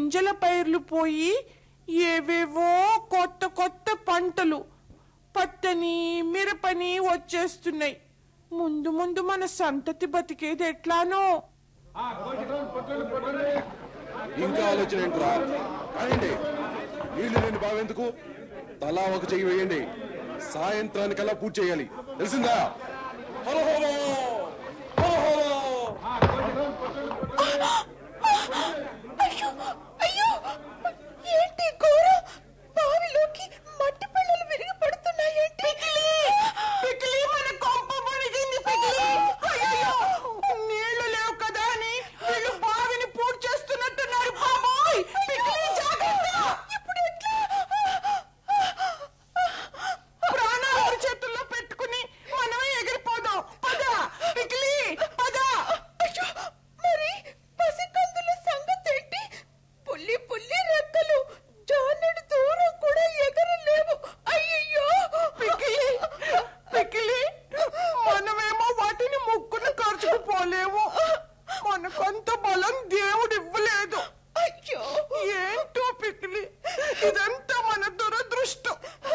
గింజల పైర్లు పోయి ఏవేవో కొత్త కొత్త పంటలు పత్తని మిరపని వచ్చేస్తున్నాయి ముందు ముందు మన సంతతి బతికేది ఎట్లానో ఇంకా ఆలోచన ఏంట్రా కానివ్వండి నీళ్లు లేని బావెందుకు తలా ఒక చెయ్యి వేయండి సాయంత్రానికల్లా పూర్తి చేయాలి తెలిసిందా హలో హలో హలో హలో అయ్యో అయ్యో ఏంటి ఘోరం బావిలోకి మట్టి పిల్లలు విరిగి పడుతున్నాయేంటి పికిలి మన కొంప మునిగింది పికిలి అయ్యయ్యో నీళ్లు లేవు కదా అని వీళ్ళు బావిని పూర్తి చేస్తున్నట్టున్నారు బాబోయ్ పికిలి జాగ్రత్త ఇప్పుడు ఎట్లా ప్రాణాలు ఎవరి చేతుల్లో పెట్టుకుని మనమే ఎగిరిపోదాం పద పికిలి పద అయ్యో మరి పసికందుల సంగతేంటి పుల్లి పుల్లి రెక్కలు జానెడు దూరం కూడా ఎగరలేవు అయ్యయ్యో పికిలి పికిలి మనమేమో వాటిని ముక్కును ఖర్చుకుపోలేము మనకంత బలం దేవుడు ఇవ్వలేదు అయ్యో ఏంటో పికిలి ఇదంతా